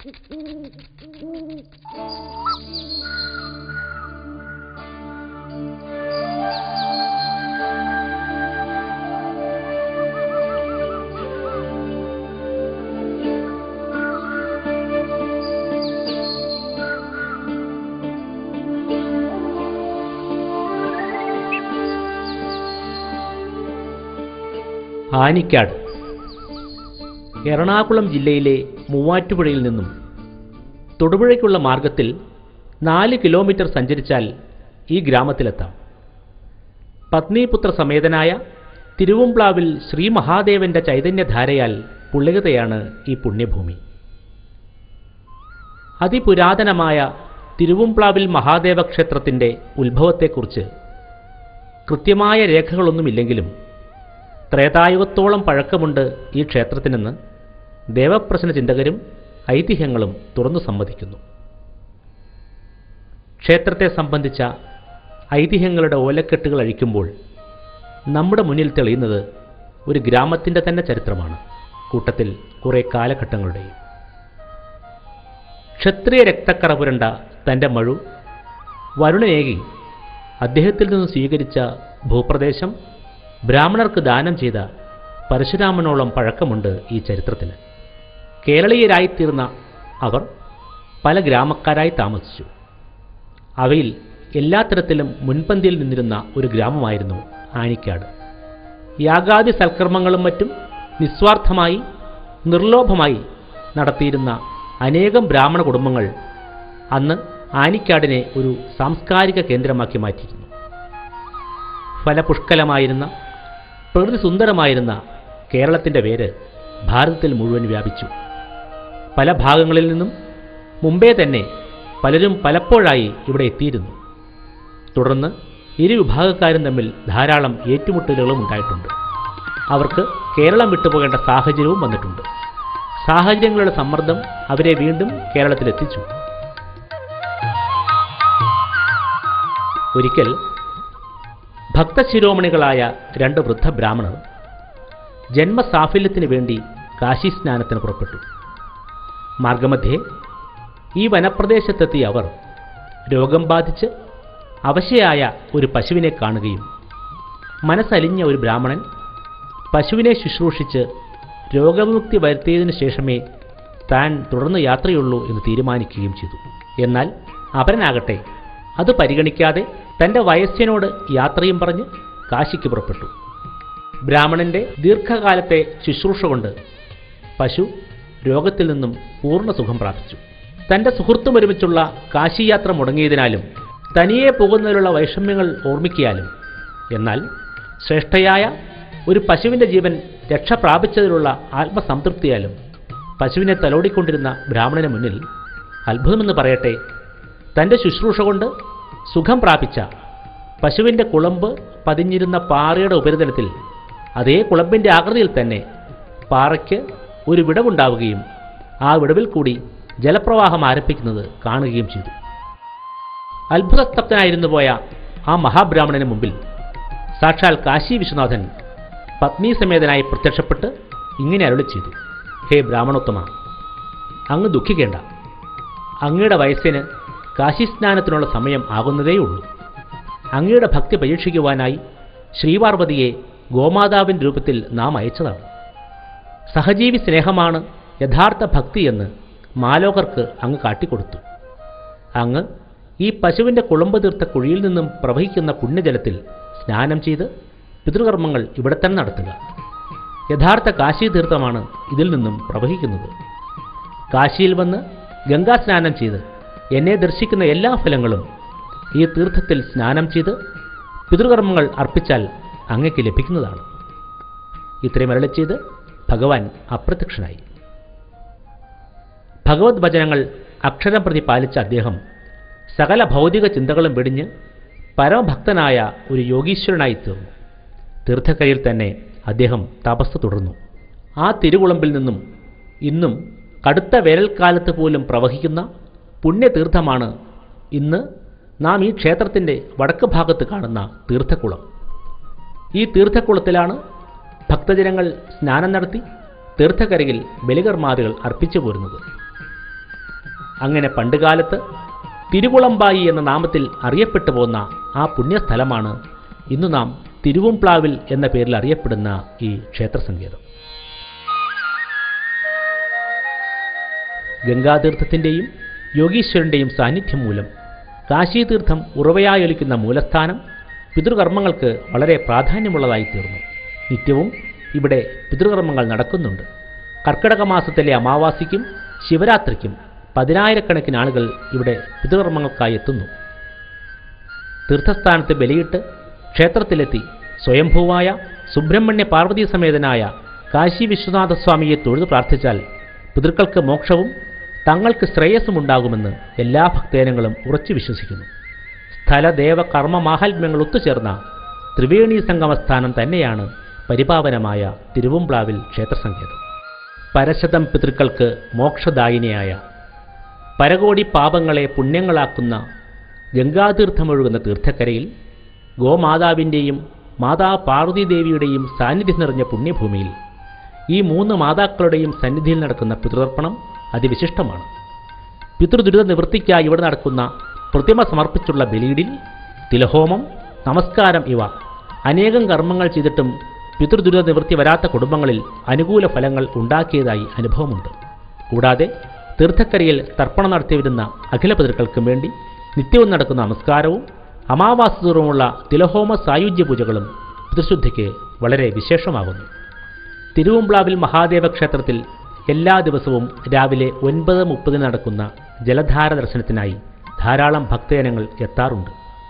ആനിക്കാട് എറണാകുളം ജില്ലയിലെ മൂവാറ്റുപുഴയിൽ നിന്നും തൊടുപുഴയ്ക്കുള്ള മാർഗത്തിൽ നാല് കിലോമീറ്റർ സഞ്ചരിച്ചാൽ ഈ ഗ്രാമത്തിലെത്താം പത്നിപുത്ര സമേതനായ തിരുവുംപ്ലാവിൽ ശ്രീ മഹാദേവന്റെ ചൈതന്യധാരയാൽ പുള്ളികതയാണ് ഈ പുണ്യഭൂമി അതിപുരാതനമായ തിരുവുംപ്ലാവിൽ മഹാദേവ ക്ഷേത്രത്തിൻ്റെ ഉത്ഭവത്തെക്കുറിച്ച് കൃത്യമായ രേഖകളൊന്നുമില്ലെങ്കിലും ത്രേതായുഗത്തോളം പഴക്കമുണ്ട് ഈ ക്ഷേത്രത്തിനെന്ന് ദേവപ്രശ്ന ചിന്തകരും ഐതിഹ്യങ്ങളും തുറന്നു സമ്മതിക്കുന്നു ക്ഷേത്രത്തെ സംബന്ധിച്ച ഐതിഹ്യങ്ങളുടെ ഓലക്കെട്ടുകൾ അഴിക്കുമ്പോൾ നമ്മുടെ മുന്നിൽ തെളിയുന്നത് ഒരു ഗ്രാമത്തിൻ്റെ തന്നെ ചരിത്രമാണ് കൂട്ടത്തിൽ കുറേ കാലഘട്ടങ്ങളുടെയും ക്ഷത്രിയ രക്തക്കറ പുരണ്ട തൻ്റെ മഴു വരുണനേകി അദ്ദേഹത്തിൽ നിന്ന് സ്വീകരിച്ച ഭൂപ്രദേശം ബ്രാഹ്മണർക്ക് ദാനം ചെയ്ത പരശുരാമനോളം പഴക്കമുണ്ട് ഈ ചരിത്രത്തിന് കേരളീയരായിത്തീർന്ന അവർ പല ഗ്രാമക്കാരായി താമസിച്ചു അവയിൽ എല്ലാ തരത്തിലും മുൻപന്തിയിൽ നിന്നിരുന്ന ഒരു ഗ്രാമമായിരുന്നു ആനിക്കാട് യാഗാദി സൽക്കർമ്മങ്ങളും മറ്റും നിസ്വാർത്ഥമായി നിർലോഭമായി നടത്തിയിരുന്ന അനേകം ബ്രാഹ്മണ കുടുംബങ്ങൾ അന്ന് ആനിക്കാടിനെ ഒരു സാംസ്കാരിക കേന്ദ്രമാക്കി മാറ്റിയിരുന്നു ഫലപുഷ്കലമായിരുന്ന പ്രകൃതി സുന്ദരമായിരുന്ന കേരളത്തിൻ്റെ പേര് ഭാരതത്തിൽ മുഴുവൻ വ്യാപിച്ചു പല ഭാഗങ്ങളിൽ നിന്നും മുമ്പേ തന്നെ പലരും പലപ്പോഴായി ഇവിടെ എത്തിയിരുന്നു തുടർന്ന് ഇരു വിഭാഗക്കാരും തമ്മിൽ ധാരാളം ഏറ്റുമുട്ടലുകളും ഉണ്ടായിട്ടുണ്ട് അവർക്ക് കേരളം വിട്ടുപോകേണ്ട സാഹചര്യവും വന്നിട്ടുണ്ട് സാഹചര്യങ്ങളുടെ സമ്മർദ്ദം അവരെ വീണ്ടും കേരളത്തിലെത്തിച്ചു ഒരിക്കൽ ഭക്തശിരോമണികളായ രണ്ട് വൃദ്ധ ബ്രാഹ്മണർ ജന്മസാഫല്യത്തിന് വേണ്ടി കാശി സ്നാനത്തിന് പുറപ്പെട്ടു മാർഗമധ്യേ ഈ വനപ്രദേശത്തെത്തിയ അവർ രോഗം ബാധിച്ച് അവശയായ ഒരു പശുവിനെ കാണുകയും മനസ്സലിഞ്ഞ ഒരു ബ്രാഹ്മണൻ പശുവിനെ ശുശ്രൂഷിച്ച് രോഗവിമുക്തി വരുത്തിയതിനു ശേഷമേ താൻ തുടർന്ന് യാത്രയുള്ളൂ എന്ന് തീരുമാനിക്കുകയും ചെയ്തു എന്നാൽ അപരനാകട്ടെ അത് പരിഗണിക്കാതെ തൻ്റെ വയസ്സിനോട് യാത്രയും പറഞ്ഞ് കാശിക്ക് പുറപ്പെട്ടു ബ്രാഹ്മണന്റെ ദീർഘകാലത്തെ ശുശ്രൂഷ കൊണ്ട് പശു രോഗത്തിൽ നിന്നും പൂർണ്ണ സുഖം പ്രാപിച്ചു തൻ്റെ സുഹൃത്തും ഒരുമിച്ചുള്ള കാശിയാത്ര മുടങ്ങിയതിനാലും തനിയെ പോകുന്നതിലുള്ള വൈഷമ്യങ്ങൾ ഓർമ്മിക്കിയാലും എന്നാൽ ശ്രേഷ്ഠയായ ഒരു പശുവിൻ്റെ ജീവൻ രക്ഷ പ്രാപിച്ചതിലുള്ള ആത്മസംതൃപ്തിയാലും പശുവിനെ തലോടിക്കൊണ്ടിരുന്ന ബ്രാഹ്മണന് മുന്നിൽ അത്ഭുതമെന്ന് പറയട്ടെ തൻ്റെ ശുശ്രൂഷ കൊണ്ട് സുഖം പ്രാപിച്ച പശുവിൻ്റെ കുളമ്പ് പതിഞ്ഞിരുന്ന പാറയുടെ ഉപരിതലത്തിൽ അതേ കുളമ്പിൻ്റെ ആകൃതിയിൽ തന്നെ പാറയ്ക്ക് ഒരു വിടവുണ്ടാവുകയും ആ വിടവിൽ കൂടി ജലപ്രവാഹം ആരംഭിക്കുന്നത് കാണുകയും ചെയ്തു അത്ഭുതസ്തബ്ധനായിരുന്നു പോയ ആ മഹാബ്രാഹ്മണന് മുമ്പിൽ സാക്ഷാൽ കാശി വിശ്വനാഥൻ പത്നീസമേതനായി പ്രത്യക്ഷപ്പെട്ട് ഇങ്ങനെ അരുളി ചെയ്തു ഹേ ബ്രാഹ്മണോത്തമ അങ്ങ് ദുഃഖിക്കേണ്ട അങ്ങയുടെ വയസ്സിന് കാശിസ്നാനത്തിനുള്ള സമയം ആകുന്നതേയുള്ളൂ അങ്ങയുടെ ഭക്തി പരീക്ഷിക്കുവാനായി ശ്രീപാർവതിയെ ഗോമാതാവിൻ്റെ രൂപത്തിൽ നാം അയച്ചതാണ് സഹജീവി സ്നേഹമാണ് യഥാർത്ഥ ഭക്തി എന്ന് മാലോകർക്ക് അങ്ങ് കാട്ടിക്കൊടുത്തു അങ്ങ് ഈ പശുവിൻ്റെ കുളമ്പ് തീർത്ത കുഴിയിൽ നിന്നും പ്രവഹിക്കുന്ന പുണ്യജലത്തിൽ സ്നാനം ചെയ്ത് പിതൃകർമ്മങ്ങൾ ഇവിടെ തന്നെ നടത്തുക യഥാർത്ഥ കാശി തീർത്ഥമാണ് ഇതിൽ നിന്നും പ്രവഹിക്കുന്നത് കാശിയിൽ വന്ന് ഗംഗാ സ്നാനം ചെയ്ത് എന്നെ ദർശിക്കുന്ന എല്ലാ ഫലങ്ങളും ഈ തീർത്ഥത്തിൽ സ്നാനം ചെയ്ത് പിതൃകർമ്മങ്ങൾ അർപ്പിച്ചാൽ അങ്ങയ്ക്ക് ലഭിക്കുന്നതാണ് ഇത്രയും അരളി ചെയ്ത് ഭഗവാൻ അപ്രത്യക്ഷനായി ഭഗവത് വചനങ്ങൾ അക്ഷരം പ്രതി പാലിച്ച അദ്ദേഹം സകല ഭൗതിക ചിന്തകളും വെടിഞ്ഞ് പരമഭക്തനായ ഒരു യോഗീശ്വരനായി തീർന്നു തീർത്ഥക്കരയിൽ തന്നെ അദ്ദേഹം തപസ് തുടർന്നു ആ തിരുകുളമ്പിൽ നിന്നും ഇന്നും കടുത്ത വേനൽക്കാലത്ത് പോലും പ്രവഹിക്കുന്ന പുണ്യതീർത്ഥമാണ് ഇന്ന് നാം ഈ ക്ഷേത്രത്തിൻ്റെ വടക്ക് ഭാഗത്ത് കാണുന്ന തീർത്ഥക്കുളം ഈ തീർത്ഥക്കുളത്തിലാണ് ഭക്തജനങ്ങൾ സ്നാനം നടത്തി തീർത്ഥക്കരയിൽ ബലികർമാദികൾ അർപ്പിച്ചു പോരുന്നത് അങ്ങനെ പണ്ടുകാലത്ത് തിരുകുളമ്പായി എന്ന നാമത്തിൽ അറിയപ്പെട്ടു പോന്ന ആ പുണ്യസ്ഥലമാണ് ഇന്ന് നാം തിരുവുംപ്ലാവിൽ എന്ന പേരിൽ അറിയപ്പെടുന്ന ഈ ക്ഷേത്രസങ്കേതം ഗംഗാതീർത്ഥത്തിൻ്റെയും യോഗീശ്വരൻ്റെയും സാന്നിധ്യം മൂലം കാശീതീർത്ഥം ഉറവയായൊലിക്കുന്ന മൂലസ്ഥാനം പിതൃകർമ്മങ്ങൾക്ക് വളരെ പ്രാധാന്യമുള്ളതായി തീർന്നു നിത്യവും ഇവിടെ പിതൃകർമ്മങ്ങൾ നടക്കുന്നുണ്ട് കർക്കിടക മാസത്തിലെ അമാവാസിക്കും ശിവരാത്രിക്കും പതിനായിരക്കണക്കിന് ആളുകൾ ഇവിടെ പിതൃകർമ്മങ്ങൾക്കായി എത്തുന്നു തീർത്ഥസ്ഥാനത്ത് ബലിയിട്ട് ക്ഷേത്രത്തിലെത്തി സ്വയംഭൂവായ സുബ്രഹ്മണ്യ പാർവതി സമേതനായ കാശി വിശ്വനാഥസ്വാമിയെ തൊഴുതു പ്രാർത്ഥിച്ചാൽ പിതൃക്കൾക്ക് മോക്ഷവും തങ്ങൾക്ക് ശ്രേയസ്സും ഉണ്ടാകുമെന്ന് എല്ലാ ഭക്തജനങ്ങളും ഉറച്ചു വിശ്വസിക്കുന്നു സ്ഥലദേവ കർമ്മ മാഹാത്മ്യങ്ങൾ ഒത്തുചേർന്ന ത്രിവേണി സംഗമസ്ഥാനം തന്നെയാണ് പരിപാവനമായ തിരുവുംപ്ലാവിൽ ക്ഷേത്രസങ്കേതം പരശതം പിതൃക്കൾക്ക് മോക്ഷദായിനിയായ പരകോടി പാപങ്ങളെ പുണ്യങ്ങളാക്കുന്ന ഗംഗാതീർത്ഥമൊഴുകുന്ന തീർത്ഥക്കരയിൽ ഗോമാതാവിൻ്റെയും മാതാ പാർവതീദേവിയുടെയും സാന്നിധ്യം നിറഞ്ഞ പുണ്യഭൂമിയിൽ ഈ മൂന്ന് മാതാക്കളുടെയും സന്നിധിയിൽ നടക്കുന്ന പിതൃതർപ്പണം അതിവിശിഷ്ടമാണ് പിതൃദുരിത നിവൃത്തിക്കായി ഇവിടെ നടക്കുന്ന പ്രതിമ സമർപ്പിച്ചുള്ള ബലിയിടിൽ തിലഹോമം നമസ്കാരം ഇവ അനേകം കർമ്മങ്ങൾ ചെയ്തിട്ടും പിതൃദുരിത നിവൃത്തി വരാത്ത കുടുംബങ്ങളിൽ അനുകൂല ഫലങ്ങൾ ഉണ്ടാക്കിയതായി അനുഭവമുണ്ട് കൂടാതെ തീർത്ഥക്കരയിൽ തർപ്പണം നടത്തിവരുന്ന അഖില പിതൃക്കൾക്കും വേണ്ടി നിത്യവും നടക്കുന്ന നമസ്കാരവും അമാവാസതൂർവമുള്ള തിലഹോമ സായുജ്യ പൂജകളും പിതൃശുദ്ധിക്ക് വളരെ വിശേഷമാകുന്നു തിരുവുംപ്ലാവിൽ മഹാദേവ ക്ഷേത്രത്തിൽ എല്ലാ ദിവസവും രാവിലെ ഒൻപത് മുപ്പതിന് നടക്കുന്ന ജലധാര ദർശനത്തിനായി ധാരാളം ഭക്തജനങ്ങൾ എത്താറുണ്ട്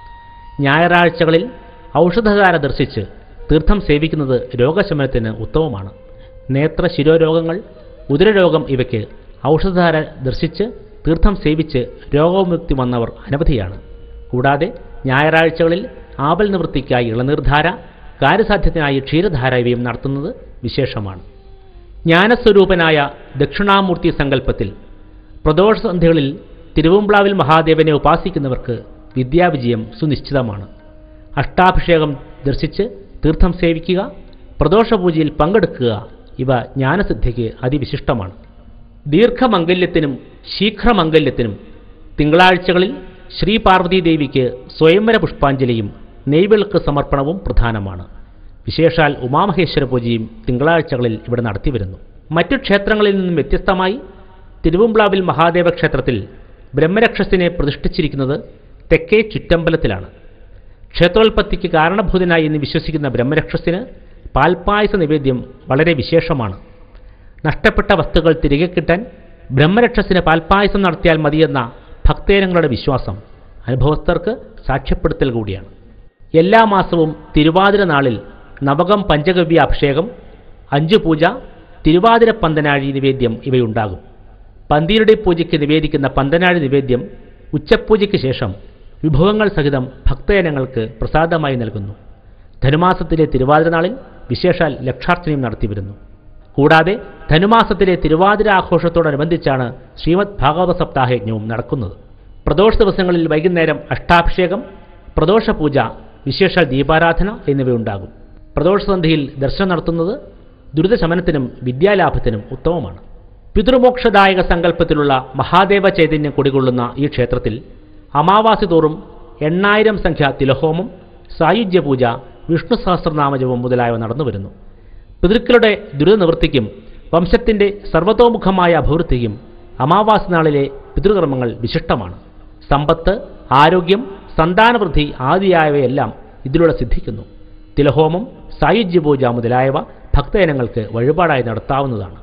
ഞായറാഴ്ചകളിൽ ഔഷധധാര ദർശിച്ച് തീർത്ഥം സേവിക്കുന്നത് രോഗശമനത്തിന് ഉത്തമമാണ് നേത്ര ശിരോരോഗങ്ങൾ ഉദരരോഗം ഇവയ്ക്ക് ഔഷധധാര ദർശിച്ച് തീർത്ഥം സേവിച്ച് രോഗവിമുക്തി വന്നവർ അനവധിയാണ് കൂടാതെ ഞായറാഴ്ചകളിൽ ആപൽ നിവൃത്തിക്കായി ഇളനീർധാര കാര്യസാധ്യത്തിനായി ക്ഷീരധാര ഇവയും നടത്തുന്നത് വിശേഷമാണ് ജ്ഞാനസ്വരൂപനായ ദക്ഷിണാമൂർത്തി സങ്കല്പത്തിൽ പ്രദോഷസന്ധ്യകളിൽ തിരുവുംപ്ലാവിൽ മഹാദേവനെ ഉപാസിക്കുന്നവർക്ക് വിദ്യാവിജയം സുനിശ്ചിതമാണ് അഷ്ടാഭിഷേകം ദർശിച്ച് തീർത്ഥം സേവിക്കുക പ്രദോഷപൂജയിൽ പങ്കെടുക്കുക ഇവ ജ്ഞാനസിദ്ധിക്ക് അതിവിശിഷ്ടമാണ് ദീർഘമംഗല്യത്തിനും ശീഘ്രമംഗല്യത്തിനും തിങ്കളാഴ്ചകളിൽ ശ്രീ പാർവതീദേവിക്ക് സ്വയംവര പുഷ്പാഞ്ജലിയും നെയ്വിളക്ക് സമർപ്പണവും പ്രധാനമാണ് വിശേഷാൽ ഉമാമഹേശ്വര പൂജയും തിങ്കളാഴ്ചകളിൽ ഇവിടെ നടത്തിവരുന്നു മറ്റു ക്ഷേത്രങ്ങളിൽ നിന്നും വ്യത്യസ്തമായി തിരുവുംപ്ലാവിൽ മഹാദേവ ക്ഷേത്രത്തിൽ ബ്രഹ്മരക്ഷസിനെ പ്രതിഷ്ഠിച്ചിരിക്കുന്നത് തെക്കേ ചുറ്റമ്പലത്തിലാണ് ക്ഷേത്രോൽപത്തിക്ക് കാരണഭൂതനായി എന്ന് വിശ്വസിക്കുന്ന ബ്രഹ്മരക്ഷസിന് പാൽപ്പായസ നിവേദ്യം വളരെ വിശേഷമാണ് നഷ്ടപ്പെട്ട വസ്തുക്കൾ തിരികെ കിട്ടാൻ ബ്രഹ്മരക്ഷസിന് പാൽപ്പായസം നടത്തിയാൽ മതിയെന്ന ഭക്തജനങ്ങളുടെ വിശ്വാസം അനുഭവസ്ഥർക്ക് സാക്ഷ്യപ്പെടുത്തൽ കൂടിയാണ് എല്ലാ മാസവും തിരുവാതിര നാളിൽ നവകം പഞ്ചഗവ്യ അഭിഷേകം അഞ്ചു പൂജ തിരുവാതിര പന്തനാഴി നിവേദ്യം ഇവയുണ്ടാകും പന്തീരുടെ പൂജയ്ക്ക് നിവേദിക്കുന്ന പന്തനാഴി നിവേദ്യം ഉച്ചപൂജയ്ക്ക് ശേഷം വിഭവങ്ങൾ സഹിതം ഭക്തജനങ്ങൾക്ക് പ്രസാദമായി നൽകുന്നു ധനുമാസത്തിലെ തിരുവാതിര നാളിൽ വിശേഷാൽ ലക്ഷാർച്ചനയും നടത്തിവരുന്നു കൂടാതെ ധനുമാസത്തിലെ തിരുവാതിര ആഘോഷത്തോടനുബന്ധിച്ചാണ് ശ്രീമദ് ഭാഗവത സപ്താഹയജ്ഞവും നടക്കുന്നത് പ്രദോഷ ദിവസങ്ങളിൽ വൈകുന്നേരം അഷ്ടാഭിഷേകം പ്രദോഷപൂജ വിശേഷാൽ ദീപാരാധന എന്നിവയുണ്ടാകും പ്രദോഷസന്ധിയിൽ ദർശനം നടത്തുന്നത് ദുരിതശമനത്തിനും വിദ്യാലാഭത്തിനും ഉത്തമമാണ് പിതൃമോക്ഷദായക സങ്കല്പത്തിലുള്ള മഹാദേവ ചൈതന്യം കുടികൊള്ളുന്ന ഈ ക്ഷേത്രത്തിൽ അമാവാസി തോറും എണ്ണായിരം സംഖ്യ തിലഹോമം സായുജ്യ പൂജ വിഷ്ണു സഹസ്രനാമജപം മുതലായവ നടന്നുവരുന്നു പിതൃക്കളുടെ ദുരിതനിവൃത്തിക്കും വംശത്തിൻ്റെ സർവതോമുഖമായ അഭിവൃദ്ധിക്കും അമാവാസി നാളിലെ പിതൃകർമ്മങ്ങൾ വിശിഷ്ടമാണ് സമ്പത്ത് ആരോഗ്യം സന്താനവൃദ്ധി ആദിയായവയെല്ലാം ഇതിലൂടെ സിദ്ധിക്കുന്നു തിലഹോമം സായുജ്യപൂജ മുതലായവ ഭക്തജനങ്ങൾക്ക് വഴിപാടായി നടത്താവുന്നതാണ്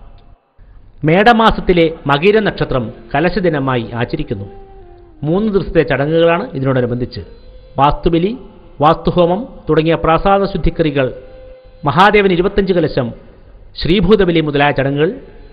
മേടമാസത്തിലെ മകീര നക്ഷത്രം കലശദിനമായി ആചരിക്കുന്നു മൂന്ന് ദിവസത്തെ ചടങ്ങുകളാണ് ഇതിനോടനുബന്ധിച്ച് വാസ്തുബലി വാസ്തുഹോമം തുടങ്ങിയ പ്രാസാദ ശുദ്ധിക്കറികൾ മഹാദേവൻ ഇരുപത്തഞ്ച് കലശം ശ്രീഭൂതബലി മുതലായ ചടങ്ങുകൾ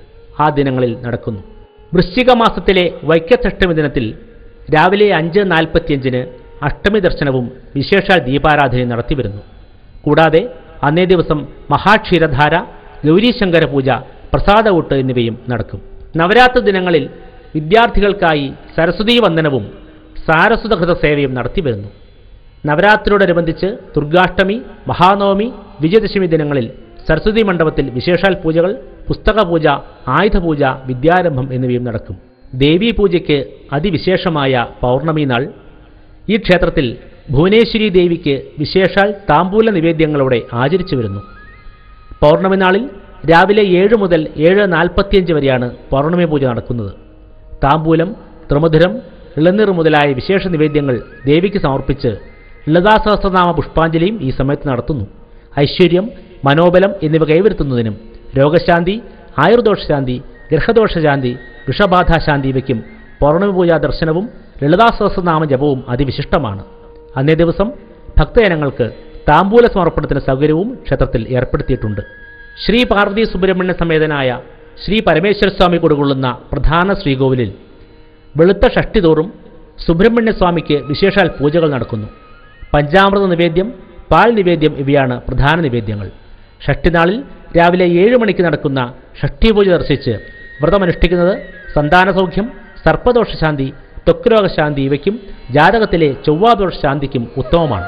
ആ ദിനങ്ങളിൽ നടക്കുന്നു വൃശ്ചിക മാസത്തിലെ വൈക്കത്തഷ്ടമി ദിനത്തിൽ രാവിലെ അഞ്ച് നാൽപ്പത്തിയഞ്ചിന് അഷ്ടമി ദർശനവും വിശേഷാൽ ദീപാരാധനയും നടത്തിവരുന്നു കൂടാതെ അന്നേ ദിവസം മഹാക്ഷീരധാര ഗൗരീശങ്കര പൂജ പ്രസാദവൂട്ട് എന്നിവയും നടക്കും നവരാത്രി ദിനങ്ങളിൽ വിദ്യാർത്ഥികൾക്കായി സരസ്വതീ വന്ദനവും സാരസ്വതകൃത സേവയും നടത്തിവരുന്നു നവരാത്രിയോടനുബന്ധിച്ച് ദുർഗാഷ്ടമി മഹാനവമി വിജയദശമി ദിനങ്ങളിൽ സരസ്വതി മണ്ഡപത്തിൽ വിശേഷാൽ പൂജകൾ പുസ്തക പൂജ ആയുധപൂജ വിദ്യാരംഭം എന്നിവയും നടക്കും ദേവീപൂജയ്ക്ക് അതിവിശേഷമായ പൗർണമി നാൾ ഈ ക്ഷേത്രത്തിൽ ഭുവനേശ്വരി ദേവിക്ക് വിശേഷാൽ താമ്പൂല നിവേദ്യങ്ങളോടെ ആചരിച്ചു വരുന്നു പൗർണമി നാളിൽ രാവിലെ ഏഴ് മുതൽ ഏഴ് നാൽപ്പത്തിയഞ്ച് വരെയാണ് പൗർണമി പൂജ നടക്കുന്നത് താമ്പൂലം ത്രിമധുരം ഇളനീർ മുതലായ വിശേഷ നിവേദ്യങ്ങൾ ദേവിക്ക് സമർപ്പിച്ച് ലളിതാസഹസ്രനാമ പുഷ്പാഞ്ജലിയും ഈ സമയത്ത് നടത്തുന്നു ഐശ്വര്യം മനോബലം എന്നിവ കൈവരുത്തുന്നതിനും രോഗശാന്തി ആയുർദോഷശാന്തി ഗ്രഹദോഷശാന്തി വൃഷബാധാശാന്തി ഇവയ്ക്കും പൗർണമി പൂജാ ദർശനവും ലളിതാസഹസ്രനാമ ജപവും അതിവിശിഷ്ടമാണ് അന്നേ ദിവസം ഭക്തജനങ്ങൾക്ക് താമ്പൂല സമർപ്പണത്തിന് സൗകര്യവും ക്ഷേത്രത്തിൽ ഏർപ്പെടുത്തിയിട്ടുണ്ട് ശ്രീ പാർവതി സുബ്രഹ്മണ്യ സമേതനായ ശ്രീ പരമേശ്വര സ്വാമി കൊടുകൊള്ളുന്ന പ്രധാന ശ്രീകോവിലിൽ വെളുത്ത ഷഷ്ടി തോറും സുബ്രഹ്മണ്യ സ്വാമിക്ക് വിശേഷാൽ പൂജകൾ നടക്കുന്നു പഞ്ചാമൃത നിവേദ്യം പാൽ നിവേദ്യം ഇവയാണ് പ്രധാന നിവേദ്യങ്ങൾ ഷഷ്ടിനാളിൽ രാവിലെ ഏഴ് മണിക്ക് നടക്കുന്ന ഷഷ്ടിപൂജ ദർശിച്ച് വ്രതമനുഷ്ഠിക്കുന്നത് സന്താനസൗഖ്യം സർപ്പദോഷശാന്തി ത്വക്ക് രോഗശാന്തി ഇവയ്ക്കും ജാതകത്തിലെ ചൊവ്വാദോഷശാന്തിക്കും ഉത്തമമാണ്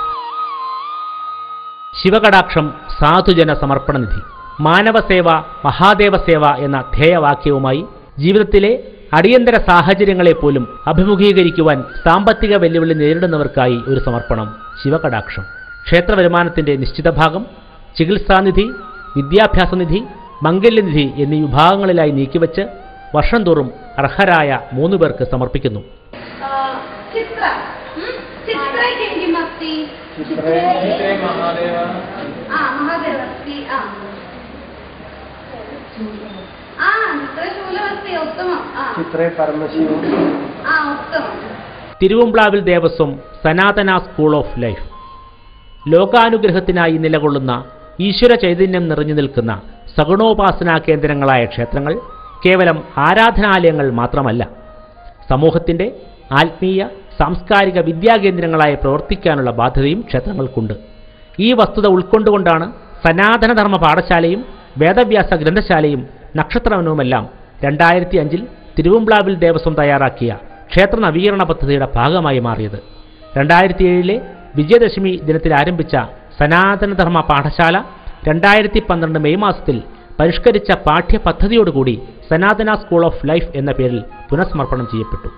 ശിവകടാക്ഷം സാധുജന സമർപ്പണനിധി മാനവസേവ മഹാദേവസേവ എന്ന ധ്യേയവാക്യവുമായി ജീവിതത്തിലെ അടിയന്തര സാഹചര്യങ്ങളെ പോലും അഭിമുഖീകരിക്കുവാൻ സാമ്പത്തിക വെല്ലുവിളി നേരിടുന്നവർക്കായി ഒരു സമർപ്പണം ശിവകടാക്ഷം ക്ഷേത്ര വരുമാനത്തിന്റെ നിശ്ചിത ഭാഗം ചികിത്സാനിധി വിദ്യാഭ്യാസനിധി മംഗല്യനിധി എന്നീ വിഭാഗങ്ങളിലായി നീക്കിവെച്ച് വർഷം തോറും അർഹരായ മൂന്ന് പേർക്ക് സമർപ്പിക്കുന്നു अ, चित्र हं? चित्रे किं किमस्ति चित्रे चित्रे महादेव आ महादेव अस्ति आ आ चित्रे शूलमस्ति उत्तमम् आ चित्रे परमशिव आ उत्तमम् തിരുവമ്പ്ലാവിൽ ദേവസ്വം സനാതന സ്കൂൾ ഓഫ് ലൈഫ് ലോകാനുഗ്രഹത്തിനായി നിലകൊള്ളുന്ന ഈശ്വര ചൈതന്യം നിറഞ്ഞു നിൽക്കുന്ന സഗുണോപാസനാ കേന്ദ്രങ്ങളായ ക്ഷേത്രങ്ങൾ കേവലം ആരാധനാലയങ്ങൾ മാത്രമല്ല സമൂഹത്തിൻ്റെ ആത്മീയ സാംസ്കാരിക വിദ്യാകേന്ദ്രങ്ങളായി പ്രവർത്തിക്കാനുള്ള ബാധ്യതയും ക്ഷേത്രങ്ങൾക്കുണ്ട് ഈ വസ്തുത ഉൾക്കൊണ്ടുകൊണ്ടാണ് സനാതനധർമ്മ പാഠശാലയും വേദവ്യാസ ഗ്രന്ഥശാലയും നക്ഷത്രവനവുമെല്ലാം രണ്ടായിരത്തി അഞ്ചിൽ തിരുവമ്പ്ലാവിൽ ദേവസ്വം തയ്യാറാക്കിയ ക്ഷേത്ര നവീകരണ പദ്ധതിയുടെ ഭാഗമായി മാറിയത് രണ്ടായിരത്തി ഏഴിലെ വിജയദശമി ദിനത്തിൽ ആരംഭിച്ച സനാതനധർമ്മ പാഠശാല രണ്ടായിരത്തി പന്ത്രണ്ട് മെയ് മാസത്തിൽ പരിഷ്കരിച്ച പാഠ്യപദ്ധതിയോടുകൂടി സനാതന സ്കൂൾ ഓഫ് ലൈഫ് എന്ന പേരിൽ പുനഃസമർപ്പണം ചെയ്യപ്പെട്ടു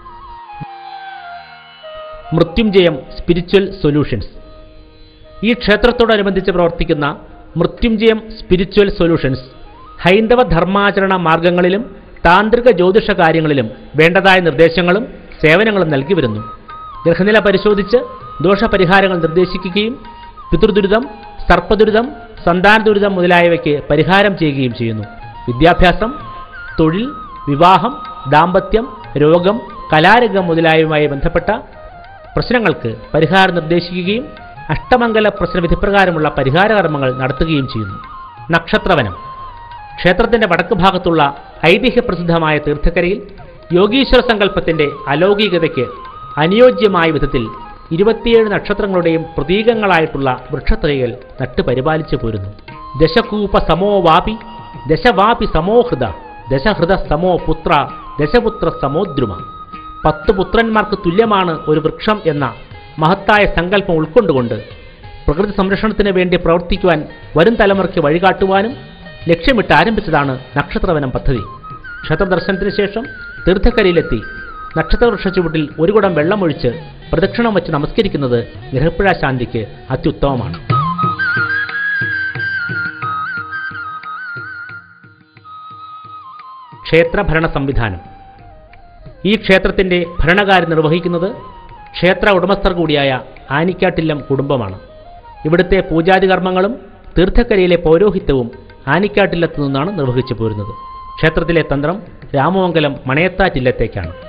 മൃത്യുഞ്ജയം സ്പിരിച്വൽ സൊല്യൂഷൻസ് ഈ ക്ഷേത്രത്തോടനുബന്ധിച്ച് പ്രവർത്തിക്കുന്ന മൃത്യുഞ്ജയം സ്പിരിച്വൽ സൊല്യൂഷൻസ് ഹൈന്ദവ ധർമാചരണ മാർഗങ്ങളിലും താന്ത്രിക ജ്യോതിഷ കാര്യങ്ങളിലും വേണ്ടതായ നിർദ്ദേശങ്ങളും സേവനങ്ങളും നൽകി വരുന്നു ഗ്രഹനില പരിശോധിച്ച് ദോഷപരിഹാരങ്ങൾ നിർദ്ദേശിക്കുകയും പിതൃദുരിതം സർപ്പദുരിതം സന്താന ദുരിതം മുതലായവയ്ക്ക് പരിഹാരം ചെയ്യുകയും ചെയ്യുന്നു വിദ്യാഭ്യാസം തൊഴിൽ വിവാഹം ദാമ്പത്യം രോഗം കലാരംഗം മുതലായവയുമായി ബന്ധപ്പെട്ട പ്രശ്നങ്ങൾക്ക് പരിഹാരം നിർദ്ദേശിക്കുകയും അഷ്ടമംഗല പ്രശ്നവിധിപ്രകാരമുള്ള പരിഹാര കർമ്മങ്ങൾ നടത്തുകയും ചെയ്യുന്നു നക്ഷത്രവനം ക്ഷേത്രത്തിന്റെ വടക്ക് ഭാഗത്തുള്ള ഐതിഹ്യപ്രസിദ്ധമായ തീർത്ഥക്കരയിൽ യോഗീശ്വര സങ്കല്പത്തിന്റെ അലൗകികതയ്ക്ക് അനുയോജ്യമായ വിധത്തിൽ ഇരുപത്തിയേഴ് നക്ഷത്രങ്ങളുടെയും പ്രതീകങ്ങളായിട്ടുള്ള വൃക്ഷത്തൈകൾ നട്ടുപരിപാലിച്ചു പോരുന്നു ദശകൂപ സമോ വാപി ദശവാപി സമോഹൃത ദശഹൃദ സമോ പുത്ര ദശപുത്ര സമോദ്രുമ പത്ത് പുത്രന്മാർക്ക് തുല്യമാണ് ഒരു വൃക്ഷം എന്ന മഹത്തായ സങ്കല്പം ഉൾക്കൊണ്ടുകൊണ്ട് പ്രകൃതി സംരക്ഷണത്തിന് വേണ്ടി പ്രവർത്തിക്കുവാൻ വരും തലമുറയ്ക്ക് വഴികാട്ടുവാനും ലക്ഷ്യമിട്ട് ആരംഭിച്ചതാണ് നക്ഷത്രവനം പദ്ധതി ക്ഷേത്രദർശനത്തിന് ശേഷം തീർത്ഥക്കരയിലെത്തി നക്ഷത്രവൃക്ഷ ചുവട്ടിൽ ഒരു കുടം വെള്ളമൊഴിച്ച് പ്രദക്ഷിണം വച്ച് നമസ്കരിക്കുന്നത് ഗ്രഹപ്പിഴ ശാന്തിക്ക് അത്യുത്തമമാണ് ക്ഷേത്രഭരണ സംവിധാനം ഈ ക്ഷേത്രത്തിന്റെ ഭരണകാര്യം നിർവഹിക്കുന്നത് ക്ഷേത്ര ഉടമസ്ഥർ കൂടിയായ ആനിക്കാട്ടില്ലം കുടുംബമാണ് ഇവിടുത്തെ പൂജാതി കർമ്മങ്ങളും തീർത്ഥക്കരയിലെ പൗരോഹിത്യവും ആനിക്കാട്ടില്ലത്തു നിന്നാണ് നിർവഹിച്ചു പോരുന്നത് ക്ഷേത്രത്തിലെ തന്ത്രം രാമമംഗലം മണയത്താറ്റില്ലത്തേക്കാണ്